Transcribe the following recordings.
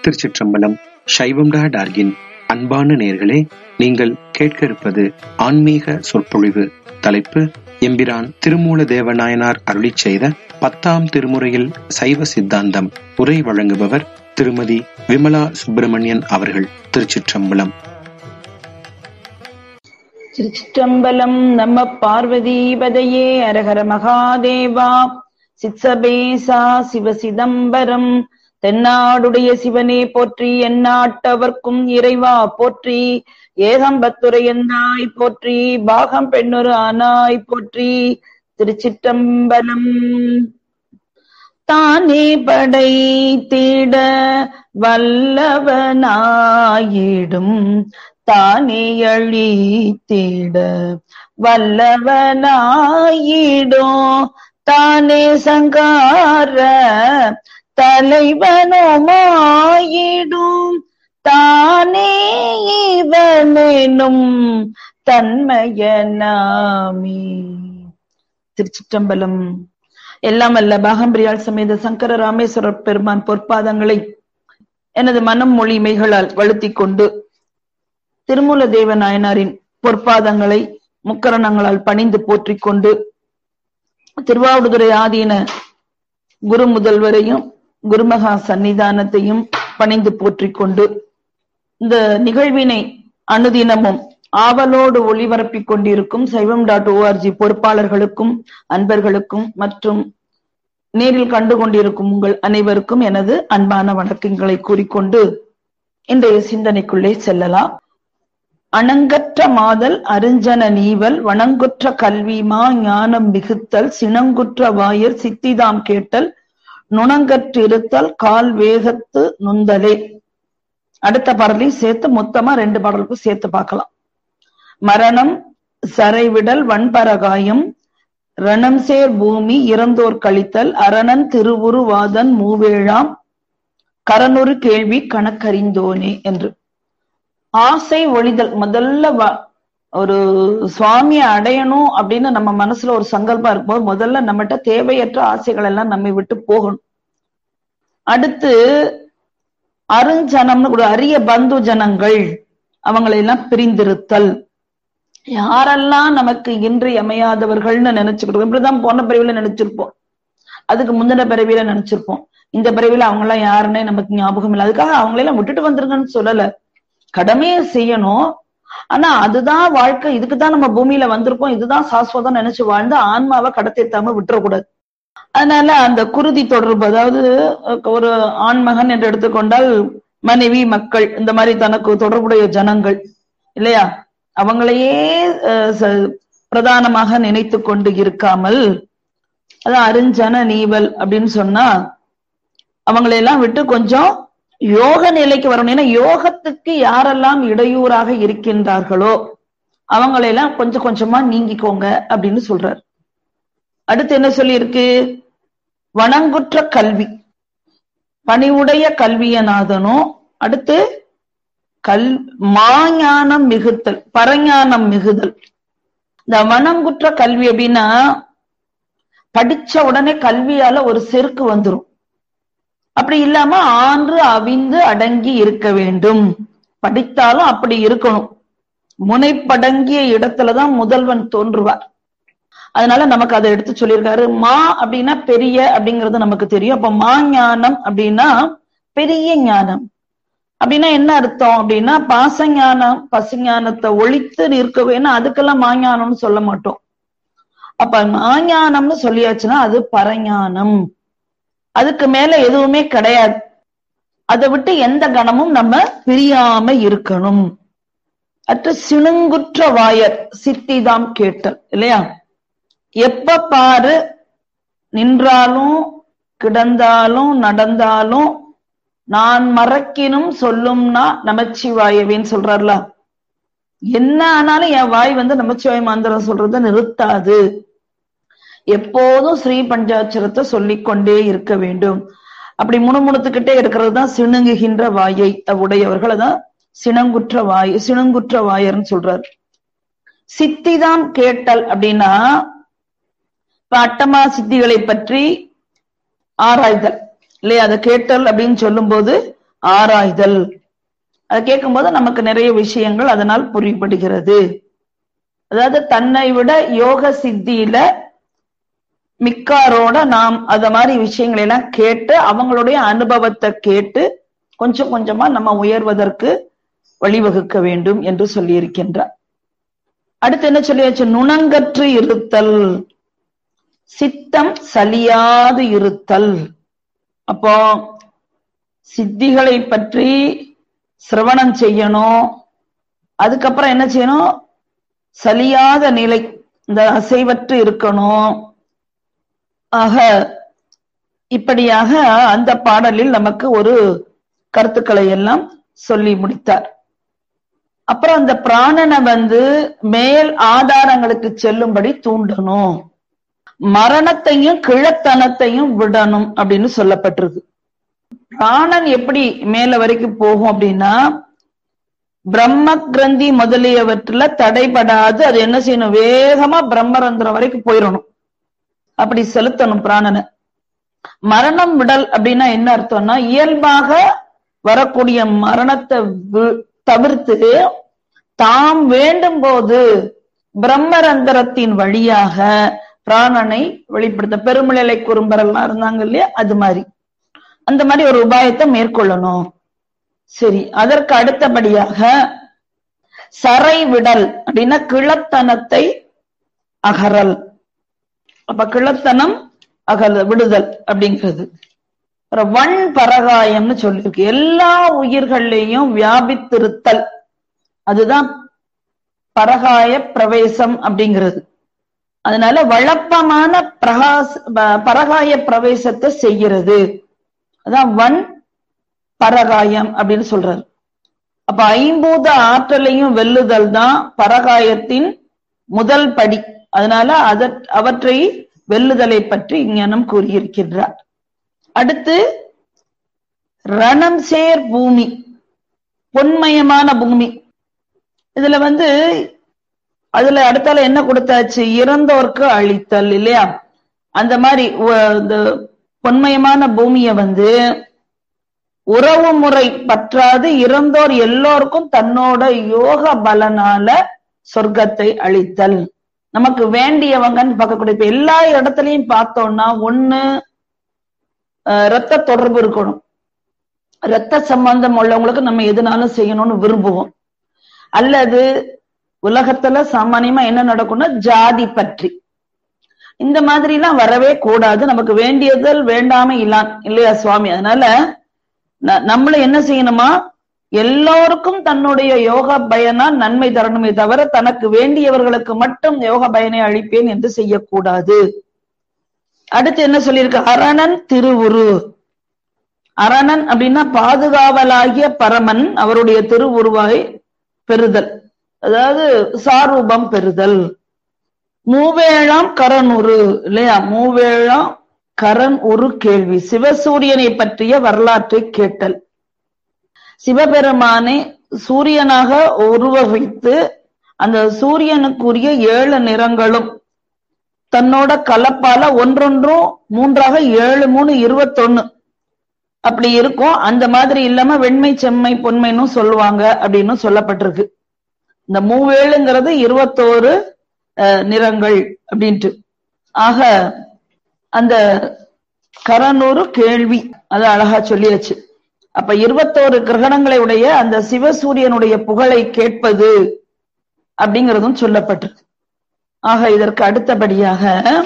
திருச்சிற்றம்பலம் சைவம் டா டார்கின் அன்பான நேர்களே நீங்கள் கேட்க இருப்பது ஆன்மீக சொற்பொழிவு தலைப்பு எம்பிரான் திருமூல தேவநாயனார் அருளிச் செய்த பத்தாம் திருமுறையில் சைவ சித்தாந்தம் உரை வழங்குபவர் திருமதி விமலா சுப்பிரமணியன் அவர்கள் திருச்சிற்றம்பலம் திருச்சிற்றம்பலம் நம்ம பார்வதிபதையே அரஹர மகாதேவா சித்சபேசா சிவ சிதம்பரம் தென்னாடுடைய சிவனே போற்றி எந்நாட்டவர்க்கும் இறைவா போற்றி ஏகம்பத்துரையந்தாய் போற்றி பாகம் பெண்ணொரு ஆனாய் போற்றி திருச்சிற்றம்பலம் தானே படைத்திட வல்லவனாயிடும் தானே அழித்திட வல்லவனாயிடும் தானே சங்கார தலைவனுமாயிடும் தானே இவனெனும் தன்மையனாமி திருச்சிற்றம்பலம் எல்லாம் அல்ல பாகம்பிரியால் சமேத சங்கர ராமேஸ்வர பெருமான் பொற்பாதங்களை எனது மனம் மொழிமைகளால் வழுத்திக் கொண்டு திருமூல தேவ நாயனாரின் பொற்பாதங்களை முக்கரணங்களால் பணிந்து போற்றிக் கொண்டு திருவாவடுதுறை ஆதீன குரு முதல்வரையும் குருமகா சன்னிதானத்தையும் பணிந்து போற்றிக் கொண்டு இந்த நிகழ்வினை அனுதினமும் ஆவலோடு ஒளிபரப்பிக் கொண்டிருக்கும் சைவம் டாட் ஓஆர்ஜி பொறுப்பாளர்களுக்கும் அன்பர்களுக்கும் மற்றும் நேரில் கண்டு கொண்டிருக்கும் உங்கள் அனைவருக்கும் எனது அன்பான வணக்கங்களை கூறிக்கொண்டு இன்றைய சிந்தனைக்குள்ளே செல்லலாம் அணங்கற்ற மாதல் அருஞ்சன நீவல் வணங்குற்ற கல்விமா ஞானம் மிகுத்தல் சினங்குற்ற வாயர் சித்திதாம் கேட்டல் நுணங்கற்றிருத்தல் கால் வேகத்து நுந்தலே அடுத்த பாடலையும் சேர்த்து மொத்தமா ரெண்டு பாடலுக்கும் சேர்த்து பார்க்கலாம் மரணம் சரைவிடல் வன்பரகாயம் ரணம் சேர் பூமி இறந்தோர் கழித்தல் அரணன் திருவுருவாதன் மூவேழாம் கரனொரு கேள்வி கணக்கறிந்தோனே என்று ஆசை ஒழிதல் முதல்ல ஒரு சுவாமியை அடையணும் அப்படின்னு நம்ம மனசுல ஒரு சங்கல்பம் இருக்கும்போது முதல்ல நம்மகிட்ட தேவையற்ற ஆசைகள் எல்லாம் நம்மை விட்டு போகணும் அடுத்து அருஞ்சனம்னு ஒரு அரிய பந்து ஜனங்கள் அவங்களை எல்லாம் பிரிந்திருத்தல் யாரெல்லாம் நமக்கு இன்றி அமையாதவர்கள்னு நினைச்சுக்கிட்டு இப்படிதான் போன பிறவில நினைச்சிருப்போம் அதுக்கு முந்தின பிறவியில நினைச்சிருப்போம் இந்த பிறவில அவங்க எல்லாம் யாருன்னே நமக்கு ஞாபகம் இல்லை அதுக்காக அவங்களெல்லாம் விட்டுட்டு வந்துருங்கன்னு சொல்லல கடமையை செய்யணும் ஆனா அதுதான் வாழ்க்கை இதுக்குதான் நம்ம பூமியில வந்திருக்கோம் இதுதான் சாஸ்வதம் நினைச்சு வாழ்ந்து ஆன்மாவை கடத்தேத்தாம விட்டுறக்கூடாது அதனால அந்த குருதி தொடர்பு அதாவது ஒரு ஆண்மகன் என்று எடுத்துக்கொண்டால் மனைவி மக்கள் இந்த மாதிரி தனக்கு தொடர்புடைய ஜனங்கள் இல்லையா அவங்களையே பிரதானமாக நினைத்து கொண்டு இருக்காமல் அதான் அருஞ்சன நீவல் அப்படின்னு சொன்னா அவங்களையெல்லாம் விட்டு கொஞ்சம் யோக நிலைக்கு வரணும் ஏன்னா யோகத்துக்கு யாரெல்லாம் இடையூறாக இருக்கின்றார்களோ அவங்களையெல்லாம் கொஞ்சம் கொஞ்சமா நீங்கிக்கோங்க அப்படின்னு சொல்றாரு அடுத்து என்ன சொல்லியிருக்கு வணங்குற்ற கல்வி பணிவுடைய கல்வியநாதனும் அடுத்து கல் மாஞானம் மிகுத்தல் பரஞானம் மிகுதல் இந்த வனங்குற்ற கல்வி அப்படின்னா படிச்ச உடனே கல்வியால ஒரு செருக்கு வந்துரும் அப்படி இல்லாம ஆன்று அவிந்து அடங்கி இருக்க வேண்டும் படித்தாலும் அப்படி இருக்கணும் முனைப்படங்கிய இடத்துலதான் முதல்வன் தோன்றுவார் அதனால நமக்கு அதை எடுத்து சொல்லியிருக்காரு மா அப்படின்னா பெரிய அப்படிங்கிறது நமக்கு தெரியும் அப்ப மா ஞானம் அப்படின்னா பெரிய ஞானம் அப்படின்னா என்ன அர்த்தம் அப்படின்னா பாசஞானம் பசுஞானத்தை ஒழித்து நிற்க வேணும் அதுக்கெல்லாம் மாஞானம்னு சொல்ல மாட்டோம் அப்ப மாஞானம்னு சொல்லியாச்சுன்னா அது பரஞானம் அதுக்கு மேல எதுவுமே கிடையாது அதை விட்டு எந்த கணமும் நம்ம பிரியாம இருக்கணும் அற்ற சிணுங்குற்ற வாயர் சித்திதாம் கேட்டல் இல்லையா எப்ப பாரு நின்றாலும் கிடந்தாலும் நடந்தாலும் நான் மறக்கினும் சொல்லும்னா நமச்சிவாயவேன்னு சொல்றாருல என்ன ஆனாலும் என் வாய் வந்து நமச்சிவாய மந்திரம் சொல்றத நிறுத்தாது எப்போதும் ஸ்ரீ பஞ்சாட்சரத்தை சொல்லிக்கொண்டே இருக்க வேண்டும் அப்படி முணுமுணுத்துக்கிட்டே இருக்கிறது தான் சிணுங்குகின்ற வாயை உடையவர்கள் அதான் சினங்குற்ற வாய் சிணுங்குற்ற வாயர்னு சொல்றாரு சித்திதான் கேட்டல் அப்படின்னா இப்ப அட்டமா சித்திகளை பற்றி ஆராய்தல் இல்லையா அதை கேட்டல் அப்படின்னு சொல்லும்போது ஆராய்தல் அதை கேட்கும்போது நமக்கு நிறைய விஷயங்கள் அதனால் புரிபடுகிறது அதாவது தன்னை விட யோக சித்தியில மிக்காரோட நாம் அத மாதிரி விஷயங்களை எல்லாம் கேட்டு அவங்களுடைய அனுபவத்தை கேட்டு கொஞ்சம் கொஞ்சமா நம்ம உயர்வதற்கு வழிவகுக்க வேண்டும் என்று சொல்லியிருக்கின்றார் அடுத்து என்ன சொல்லியாச்சு நுணங்கற்று இருத்தல் சித்தம் சலியாது இருத்தல் அப்போ சித்திகளை பற்றி சிரவணம் செய்யணும் அதுக்கப்புறம் என்ன செய்யணும் சலியாத நிலை இந்த அசைவற்று இருக்கணும் ஆக இப்படியாக அந்த பாடலில் நமக்கு ஒரு கருத்துக்களை எல்லாம் சொல்லி முடித்தார் அப்புறம் அந்த பிராணனை வந்து மேல் ஆதாரங்களுக்கு செல்லும்படி தூண்டணும் மரணத்தையும் கிழத்தனத்தையும் விடணும் அப்படின்னு சொல்லப்பட்டிருக்கு பிராணன் எப்படி மேல வரைக்கும் போகும் அப்படின்னா பிரம்ம கிரந்தி முதலியவற்றுல தடைபடாது அது என்ன செய்யணும் வேகமா பிரம்மரந்திரம் வரைக்கும் போயிடணும் அப்படி செலுத்தணும் பிராணனை மரணம் விடல் அப்படின்னா என்ன அர்த்தம்னா இயல்பாக வரக்கூடிய மரணத்தை தவிர்த்து தாம் வேண்டும் போது பிரம்மரந்திரத்தின் வழியாக பிராணனை வெளிப்படுத்த பெருமிழலை குறும்பரெல்லாம் இருந்தாங்க இல்லையா அது மாதிரி அந்த மாதிரி ஒரு உபாயத்தை மேற்கொள்ளணும் சரி அதற்கு அடுத்தபடியாக சரை விடல் அப்படின்னா கிழத்தனத்தை அகறல் அப்ப கிழத்தனம் அகல விடுதல் அப்படிங்கிறது வன் பரகாயம்னு சொல்லியிருக்கு எல்லா உயிர்கள்லையும் வியாபித்திருத்தல் அதுதான் பரகாய பிரவேசம் அப்படிங்கிறது அதனால வழப்பமான பிரகாச பரகாய பிரவேசத்தை செய்கிறது அதான் வன் பரகாயம் அப்படின்னு சொல்றாரு அப்ப ஐம்பூத ஆற்றலையும் வெல்லுதல் தான் பரகாயத்தின் முதல் படி அதனால அத அவற்றை வெல்லுதலை பற்றி இங்ஞானம் கூறியிருக்கின்றார் அடுத்து ரணம் சேர் பூமி பொன்மயமான பூமி இதுல வந்து அதுல அடுத்தால என்ன கொடுத்தாச்சு இறந்தோர்க்கு அழித்தல் இல்லையா அந்த மாதிரி இந்த பொன்மயமான பூமிய வந்து உறவு முறை பற்றாது இறந்தோர் எல்லோருக்கும் தன்னோட யோக பலனால சொர்க்கத்தை அளித்தல் நமக்கு வேண்டியவங்கன்னு பார்க்கக்கூடிய இப்ப எல்லா இடத்துலயும் பார்த்தோம்னா ஒண்ணு ரத்த தொடர்பு இருக்கணும் ரத்த சம்பந்தம் உள்ளவங்களுக்கு நம்ம எதுனாலும் செய்யணும்னு விரும்புவோம் அல்லது உலகத்துல சாமானியமா என்ன நடக்கும்னா ஜாதி பற்றி இந்த மாதிரி எல்லாம் வரவே கூடாது நமக்கு வேண்டியதல் வேண்டாம இல்லான் இல்லையா சுவாமி அதனால நம்மள என்ன செய்யணுமா எல்லோருக்கும் தன்னுடைய யோக பயனா நன்மை தரணுமே தவிர தனக்கு வேண்டியவர்களுக்கு மட்டும் யோக பயனை அளிப்பேன் என்று செய்யக்கூடாது அடுத்து என்ன சொல்லியிருக்கு அரணன் திருவுரு அரணன் அப்படின்னா பாதுகாவலாகிய பரமன் அவருடைய திருவுருவாய் பெறுதல் அதாவது சாரூபம் பெறுதல் மூவேழாம் கரனுரு இல்லையா மூவேழாம் கரண் ஒரு கேள்வி சிவசூரியனை பற்றிய வரலாற்றை கேட்டல் சிவபெருமானை சூரியனாக உருவகித்து அந்த சூரியனுக்குரிய ஏழு நிறங்களும் தன்னோட கலப்பால ஒன்றொன்றும் மூன்றாக ஏழு மூணு இருபத்தொன்னு அப்படி இருக்கும் அந்த மாதிரி இல்லாம வெண்மை செம்மை பொன்மைன்னு சொல்லுவாங்க அப்படின்னு சொல்லப்பட்டிருக்கு இந்த மூவேழுங்கிறது இருபத்தோரு நிறங்கள் அப்படின்ட்டு ஆக அந்த கரனூறு கேள்வி அது அழகா சொல்லியாச்சு அப்ப இருபத்தோரு கிரகணங்களை உடைய அந்த சிவசூரியனுடைய புகழை கேட்பது அப்படிங்கிறதும் சொல்லப்பட்டிருக்கு ஆக இதற்கு அடுத்தபடியாக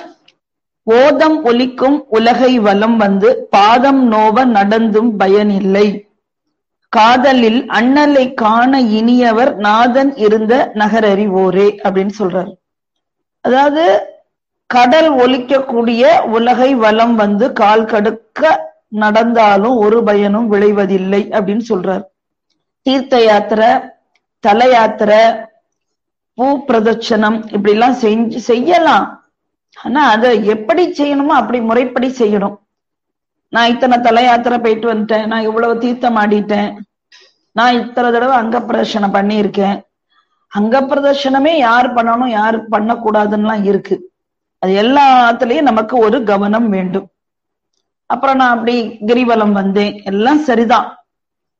ஓதம் ஒலிக்கும் உலகை வலம் வந்து பாதம் நோவ நடந்தும் பயனில்லை காதலில் அண்ணலை காண இனியவர் நாதன் இருந்த நகரறிவோரே அப்படின்னு சொல்றாரு அதாவது கடல் ஒலிக்கக்கூடிய உலகை வலம் வந்து கால் கடுக்க நடந்தாலும் ஒரு பயனும் விளைவதில்லை அப்படின்னு சொல்றார் தீர்த்த யாத்திரை தல யாத்திரை பூ பிரதட்சணம் இப்படி எல்லாம் செஞ்சு செய்யலாம் ஆனா அதை எப்படி செய்யணுமோ அப்படி முறைப்படி செய்யணும் நான் இத்தனை தல யாத்திரை போயிட்டு வந்துட்டேன் நான் இவ்வளவு தீர்த்தம் ஆடிட்டேன் நான் இத்தனை தடவை அங்க பிரதர்ஷனம் பண்ணியிருக்கேன் அங்க பிரதர்ஷனமே யார் பண்ணணும் யார் பண்ணக்கூடாதுன்னுலாம் இருக்கு அது எல்லாத்துலயும் நமக்கு ஒரு கவனம் வேண்டும் அப்புறம் நான் அப்படி கிரிவலம் வந்தேன் எல்லாம் சரிதான்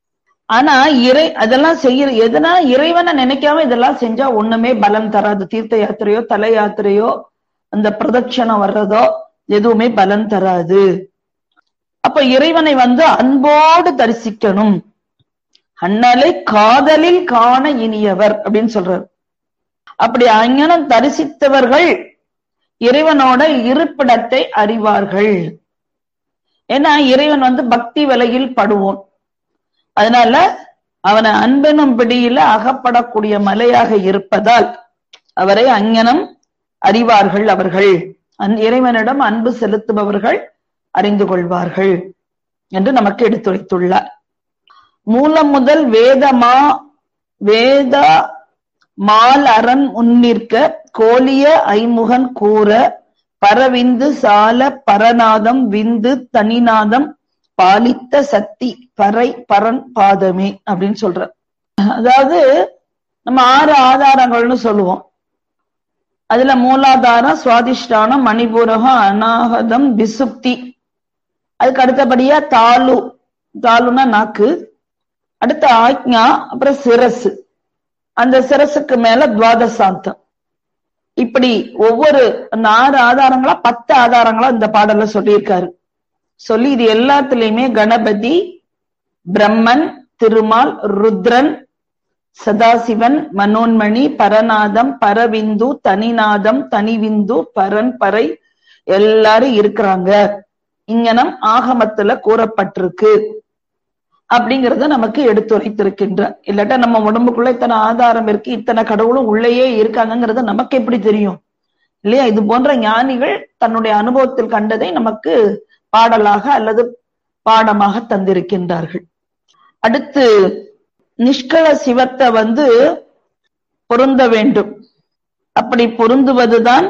ஆனா இறை அதெல்லாம் செய்யற எதுனா இறைவனை நினைக்காம இதெல்லாம் செஞ்சா ஒண்ணுமே பலன் தராது தீர்த்த யாத்திரையோ தல யாத்திரையோ அந்த பிரதட்சணம் வர்றதோ எதுவுமே பலன் தராது அப்ப இறைவனை வந்து அன்போடு தரிசிக்கணும் அண்ணலை காதலில் காண இனியவர் அப்படின்னு சொல்றாரு அப்படி அங்ஙனம் தரிசித்தவர்கள் இறைவனோட இருப்பிடத்தை அறிவார்கள் ஏன்னா இறைவன் வந்து பக்தி விலையில் படுவோம் அதனால அவனை அன்பெனும் பிடியில அகப்படக்கூடிய மலையாக இருப்பதால் அவரை அங்ஙனம் அறிவார்கள் அவர்கள் அந் இறைவனிடம் அன்பு செலுத்துபவர்கள் அறிந்து கொள்வார்கள் என்று நமக்கு எடுத்துரைத்துள்ளார் மூலம் முதல் வேதமா வேத மால் அரண் உன்னிற்க கோலிய ஐமுகன் கூற பரவிந்து சால பரநாதம் விந்து தனிநாதம் பாலித்த சக்தி பறை பரன் பாதமே அப்படின்னு சொல்ற அதாவது நம்ம ஆறு ஆதாரங்கள்னு சொல்லுவோம் அதுல மூலாதாரம் சுவாதிஷ்டானம் மணிபூரகம் அநாகதம் விசுப்தி அதுக்கு அடுத்தபடியா தாலு தாலுனா நாக்கு அடுத்த ஆக்ஞா அப்புறம் சிரசு அந்த சிரசுக்கு மேல துவாதசாந்தம் இப்படி ஒவ்வொரு அந்த ஆறு ஆதாரங்களா பத்து ஆதாரங்களா இந்த பாடல்ல சொல்லியிருக்காரு சொல்லி இது எல்லாத்துலயுமே கணபதி பிரம்மன் திருமால் ருத்ரன் சதாசிவன் மனோன்மணி பரநாதம் பரவிந்து தனிநாதம் தனிவிந்து பரன் பறை எல்லாரும் இருக்கிறாங்க இங்கனம் ஆகமத்துல கூறப்பட்டிருக்கு அப்படிங்கறத நமக்கு எடுத்துரைத்திருக்கின்ற இல்லாட்டா நம்ம உடம்புக்குள்ள இத்தனை ஆதாரம் இருக்கு இத்தனை கடவுளும் உள்ளேயே இருக்காங்கிறது நமக்கு எப்படி தெரியும் இல்லையா இது போன்ற ஞானிகள் தன்னுடைய அனுபவத்தில் கண்டதை நமக்கு பாடலாக அல்லது பாடமாக தந்திருக்கின்றார்கள் அடுத்து நிஷ்கள சிவத்தை வந்து பொருந்த வேண்டும் அப்படி பொருந்துவதுதான்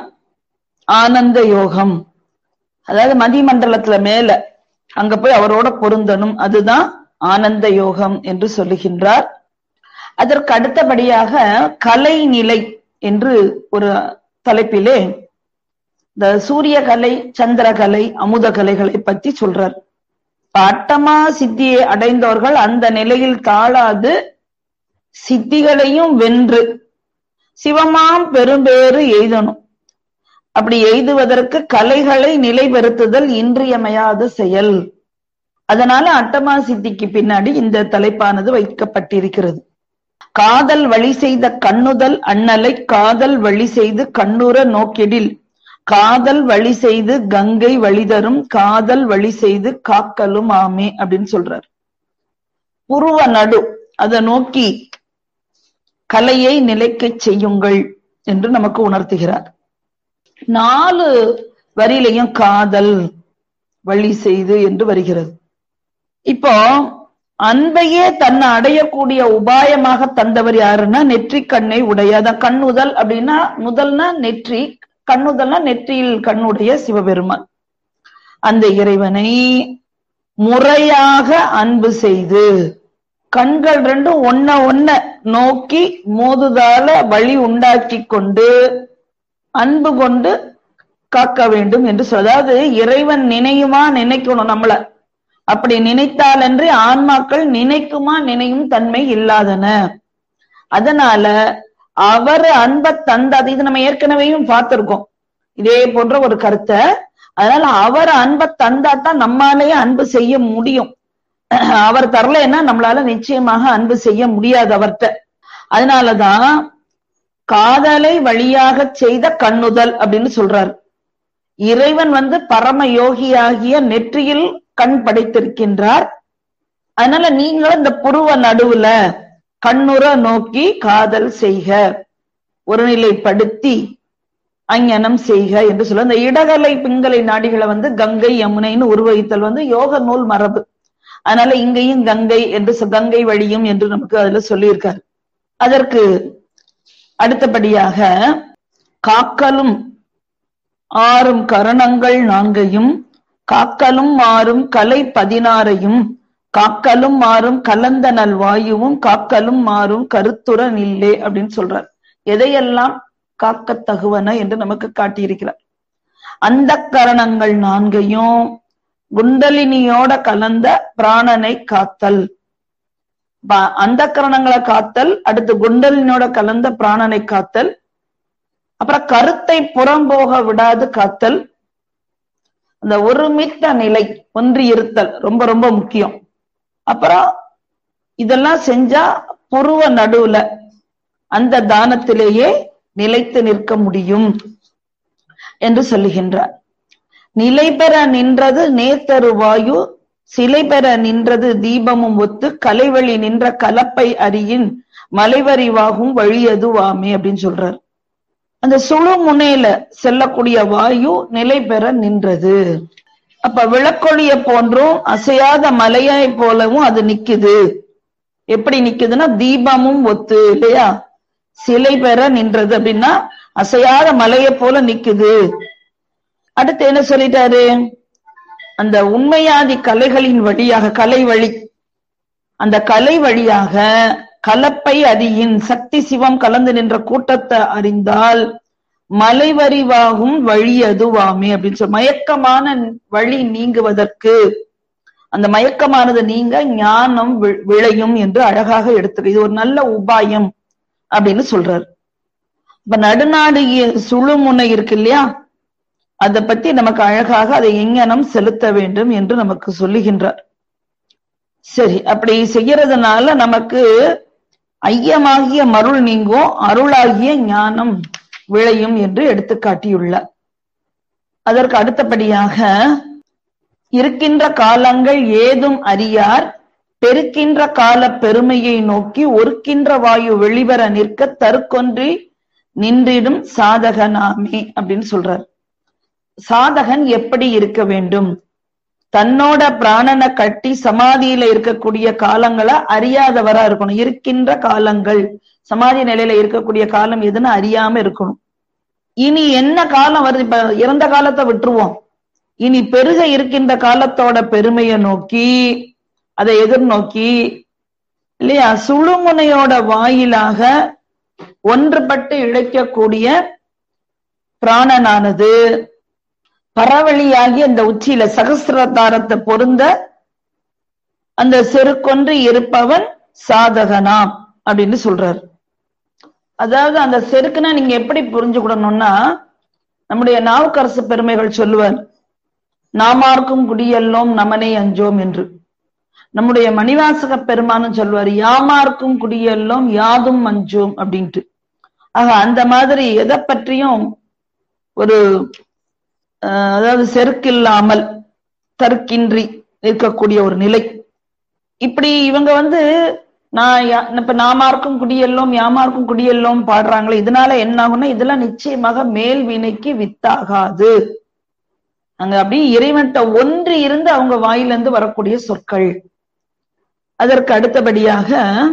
ஆனந்த யோகம் அதாவது மதிமண்டலத்துல மேல அங்க போய் அவரோட பொருந்தணும் அதுதான் ஆனந்த யோகம் என்று சொல்லுகின்றார் அதற்கு அடுத்தபடியாக கலைநிலை என்று ஒரு தலைப்பிலே இந்த சூரிய கலை சந்திர கலை அமுத கலைகளை பற்றி சொல்றார் அட்டமா சித்தியை அடைந்தவர்கள் அந்த நிலையில் தாழாது சித்திகளையும் வென்று சிவமாம் பெரும்பேறு எய்தணும் அப்படி எய்துவதற்கு கலைகளை நிலைபெறுத்துதல் இன்றியமையாத செயல் அதனால அட்டமா சித்திக்கு பின்னாடி இந்த தலைப்பானது வைக்கப்பட்டிருக்கிறது காதல் வழி செய்த கண்ணுதல் அண்ணலை காதல் வழி செய்து கண்ணுற நோக்கிடில் காதல் வழி செய்து கங்கை வழி தரும் காதல் வழி செய்து காக்கலும் ஆமே அப்படின்னு சொல்றார் புருவ நடு அதை நோக்கி கலையை நிலைக்கச் செய்யுங்கள் என்று நமக்கு உணர்த்துகிறார் நாலு வரியிலையும் காதல் வழி செய்து என்று வருகிறது இப்போ அன்பையே தன்னை அடையக்கூடிய உபாயமாக தந்தவர் யாருன்னா நெற்றி கண்ணை உடைய அதான் கண்ணுதல் அப்படின்னா முதல்னா நெற்றி கண்ணுதல்னா நெற்றியில் கண்ணுடைய சிவபெருமான் அந்த இறைவனை முறையாக அன்பு செய்து கண்கள் ரெண்டும் ஒன்ன ஒன்ன நோக்கி மோதுதால வழி உண்டாக்கி கொண்டு அன்பு கொண்டு காக்க வேண்டும் என்று சொல்ல அதாவது இறைவன் நினையுமா நினைக்கணும் நம்மள அப்படி நினைத்தாலன்றி ஆன்மாக்கள் நினைக்குமா நினையும் தன்மை இல்லாதன அதனால அவர் அன்பை தந்த அது இது நம்ம ஏற்கனவேயும் பார்த்திருக்கோம் இதே போன்ற ஒரு கருத்தை அதனால அவர் அன்பை தந்தாதான் நம்மாலேயே அன்பு செய்ய முடியும் அவர் தரலைன்னா நம்மளால நிச்சயமாக அன்பு செய்ய முடியாது அவர்கிட்ட அதனாலதான் காதலை வழியாக செய்த கண்ணுதல் அப்படின்னு சொல்றாரு இறைவன் வந்து பரம யோகியாகிய நெற்றியில் கண் படைத்திருக்கின்றார் அதனால நீங்களும் இந்த புருவ நடுவுல கண்ணுற நோக்கி காதல் செய்க ஒருநிலைப்படுத்தி அஞ்ஞனம் செய்க என்று சொல்ல இந்த இடகலை பிங்கலை நாடிகளை வந்து கங்கை யமுனைன்னு உருவகித்தல் வந்து யோக நூல் மரபு அதனால இங்கேயும் கங்கை என்று கங்கை வழியும் என்று நமக்கு அதுல சொல்லியிருக்காரு அதற்கு அடுத்தபடியாக காக்கலும் ஆறும் கரணங்கள் நான்கையும் காக்கலும் மாறும் கலை பதினாறையும் காக்கலும் மாறும் கலந்த நல் வாயுவும் காக்கலும் மாறும் கருத்துற நில்லே அப்படின்னு சொல்றார் எதையெல்லாம் காக்க தகுவன என்று நமக்கு காட்டியிருக்கிறார் அந்த கரணங்கள் நான்கையும் குண்டலினியோட கலந்த பிராணனை காத்தல் அந்த கரணங்களை காத்தல் அடுத்து குண்டலினோட கலந்த பிராணனை காத்தல் அப்புறம் கருத்தை புறம்போக விடாது காத்தல் அந்த ஒருமித்த நிலை ஒன்றி இருத்தல் ரொம்ப ரொம்ப முக்கியம் அப்புறம் இதெல்லாம் செஞ்சா புருவ நடுவுல அந்த தானத்திலேயே நிலைத்து நிற்க முடியும் என்று சொல்லுகின்றார் நிலை பெற நின்றது நேத்தரு வாயு சிலை பெற நின்றது தீபமும் ஒத்து கலைவழி நின்ற கலப்பை அரியின் மலைவரிவாகும் வழியதுவாமே அப்படின்னு சொல்றார் அந்த சுழு முனையில செல்லக்கூடிய வாயு நிலை பெற நின்றது அப்ப விளக்கொழிய போன்றும் அசையாத மலையாய் போலவும் அது நிக்குது எப்படி நிக்குதுன்னா தீபமும் ஒத்து இல்லையா சிலை பெற நின்றது அப்படின்னா அசையாத மலையை போல நிக்குது அடுத்து என்ன சொல்லிட்டாரு அந்த உண்மையாதி கலைகளின் வழியாக கலை வழி அந்த கலை வழியாக கலப்பை அறியின் சக்தி சிவம் கலந்து நின்ற கூட்டத்தை அறிந்தால் மலைவரிவாகும் வழி அதுவாமே அப்படின்னு சொல்லி மயக்கமான வழி நீங்குவதற்கு அந்த மயக்கமானது நீங்க ஞானம் விளையும் என்று அழகாக எடுத்துரு இது ஒரு நல்ல உபாயம் அப்படின்னு சொல்றாரு இப்ப நடுநாடு சுழுமுனை இருக்கு இல்லையா அதை பத்தி நமக்கு அழகாக அதை எங்கனம் செலுத்த வேண்டும் என்று நமக்கு சொல்லுகின்றார் சரி அப்படி செய்யறதுனால நமக்கு ஐயமாகிய மருள் நீங்கும் அருளாகிய ஞானம் விளையும் என்று எடுத்து காட்டியுள்ளார் அதற்கு அடுத்தபடியாக இருக்கின்ற காலங்கள் ஏதும் அறியார் பெருக்கின்ற கால பெருமையை நோக்கி ஒருக்கின்ற வாயு வெளிவர நிற்க தற்கொன்றி நின்றிடும் சாதகனாமே அப்படின்னு சொல்றார் சாதகன் எப்படி இருக்க வேண்டும் தன்னோட பிராணனை கட்டி சமாதியில இருக்கக்கூடிய காலங்களை அறியாதவரா இருக்கணும் இருக்கின்ற காலங்கள் சமாதி நிலையில இருக்கக்கூடிய காலம் எதுன்னு அறியாம இருக்கணும் இனி என்ன காலம் வருது இப்ப இறந்த காலத்தை விட்டுருவோம் இனி பெருக இருக்கின்ற காலத்தோட பெருமையை நோக்கி அதை எதிர்நோக்கி இல்லையா சுழுமுனையோட வாயிலாக ஒன்றுபட்டு இழைக்கக்கூடிய பிராணனானது பரவழியாகி அந்த உச்சியில சகசிரதாரத்தை பொருந்த அந்த செருக்கொன்று இருப்பவன் சாதகனாம் அப்படின்னு சொல்றாரு அதாவது அந்த செருக்குனா நீங்க எப்படி புரிஞ்சுக்கிடணும்னா நம்முடைய நாவுக்கரசு பெருமைகள் சொல்லுவார் நாமார்க்கும் குடியல்லோம் நமனை அஞ்சோம் என்று நம்முடைய மணிவாசக பெருமானும் சொல்லுவார் யாமார்க்கும் குடியல்லோம் யாதும் அஞ்சோம் அப்படின்ட்டு ஆக அந்த மாதிரி எதை பற்றியும் ஒரு அதாவது செருக்கில்லாமல் தற்கின்றி இருக்கக்கூடிய ஒரு நிலை இப்படி இவங்க வந்து நான் இப்ப நாமார்க்கும் குடியெல்லோம் யாமார்க்கும் குடியெல்லோம் பாடுறாங்களே இதனால என்ன ஆகும்னா இதெல்லாம் நிச்சயமாக மேல் வினைக்கு வித்தாகாது அங்க அப்படியே இறைவன்ட்ட ஒன்று இருந்து அவங்க வாயிலிருந்து வரக்கூடிய சொற்கள் அதற்கு அடுத்தபடியாக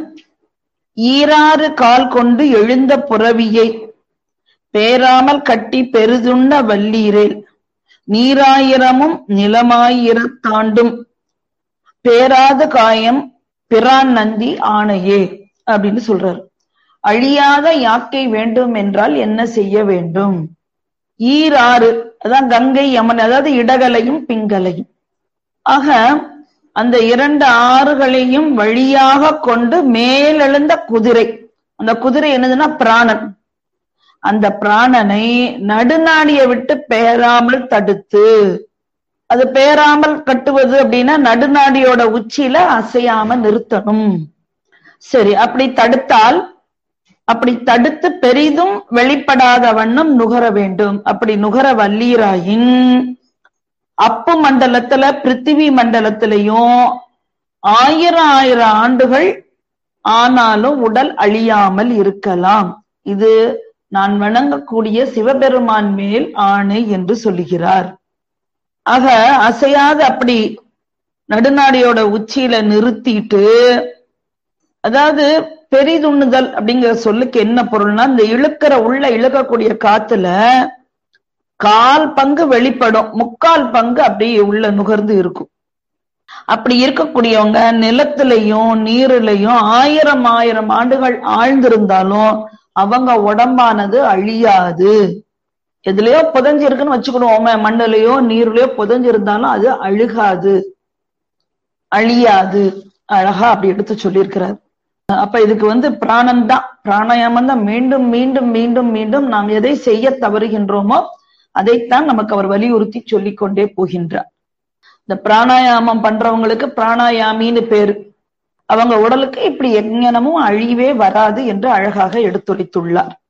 ஈராறு கால் கொண்டு எழுந்த புறவியை பேராமல் கட்டி பெருதுண்ண வல்லீரேல் நீராயிரமும் நிலமாயிரத்தாண்டும் பேராத காயம் பிரான் நந்தி ஆணையே அப்படின்னு சொல்றாரு அழியாத யாக்கை வேண்டும் என்றால் என்ன செய்ய வேண்டும் ஈராறு அதான் கங்கை யமன் அதாவது இடகலையும் பிங்கலையும் ஆக அந்த இரண்டு ஆறுகளையும் வழியாக கொண்டு மேலெழுந்த குதிரை அந்த குதிரை என்னதுன்னா பிராணன் அந்த பிராணனை நடுநாடியை விட்டு பேராமல் தடுத்து அது பேராமல் கட்டுவது அப்படின்னா நடுநாடியோட உச்சியில அசையாம நிறுத்தணும் சரி அப்படி தடுத்தால் அப்படி தடுத்து பெரிதும் வெளிப்படாத வண்ணம் நுகர வேண்டும் அப்படி நுகர வல்லீராயின் அப்பு மண்டலத்துல பிருத்திவி மண்டலத்திலையும் ஆயிரம் ஆயிரம் ஆண்டுகள் ஆனாலும் உடல் அழியாமல் இருக்கலாம் இது நான் வணங்கக்கூடிய சிவபெருமான் மேல் ஆணை என்று சொல்லுகிறார் ஆக அசையாத அப்படி நடுநாடியோட உச்சியில நிறுத்திட்டு அதாவது பெரிதுண்ணுதல் அப்படிங்கிற சொல்லுக்கு என்ன பொருள்னா இந்த இழுக்கிற உள்ள இழுக்கக்கூடிய காத்துல கால் பங்கு வெளிப்படும் முக்கால் பங்கு அப்படியே உள்ள நுகர்ந்து இருக்கும் அப்படி இருக்கக்கூடியவங்க நிலத்திலையும் நீரிலையும் ஆயிரம் ஆயிரம் ஆண்டுகள் ஆழ்ந்திருந்தாலும் அவங்க உடம்பானது அழியாது எதுலயோ புதஞ்சு இருக்குன்னு வச்சுக்கிடுவோமே மண்ணுலயோ நீர்லயோ புதஞ்சு இருந்தாலும் அது அழுகாது அழியாது அழகா அப்படி எடுத்து சொல்லியிருக்கிறார் அப்ப இதுக்கு வந்து பிராணம் தான் பிராணாயாமம் தான் மீண்டும் மீண்டும் மீண்டும் மீண்டும் நாம் எதை செய்ய தவறுகின்றோமோ அதைத்தான் நமக்கு அவர் வலியுறுத்தி சொல்லிக் கொண்டே போகின்றார் இந்த பிராணாயாமம் பண்றவங்களுக்கு பிராணாயாமின்னு பேரு அவங்க உடலுக்கு இப்படி எங்கனமும் அழிவே வராது என்று அழகாக எடுத்துரைத்துள்ளார்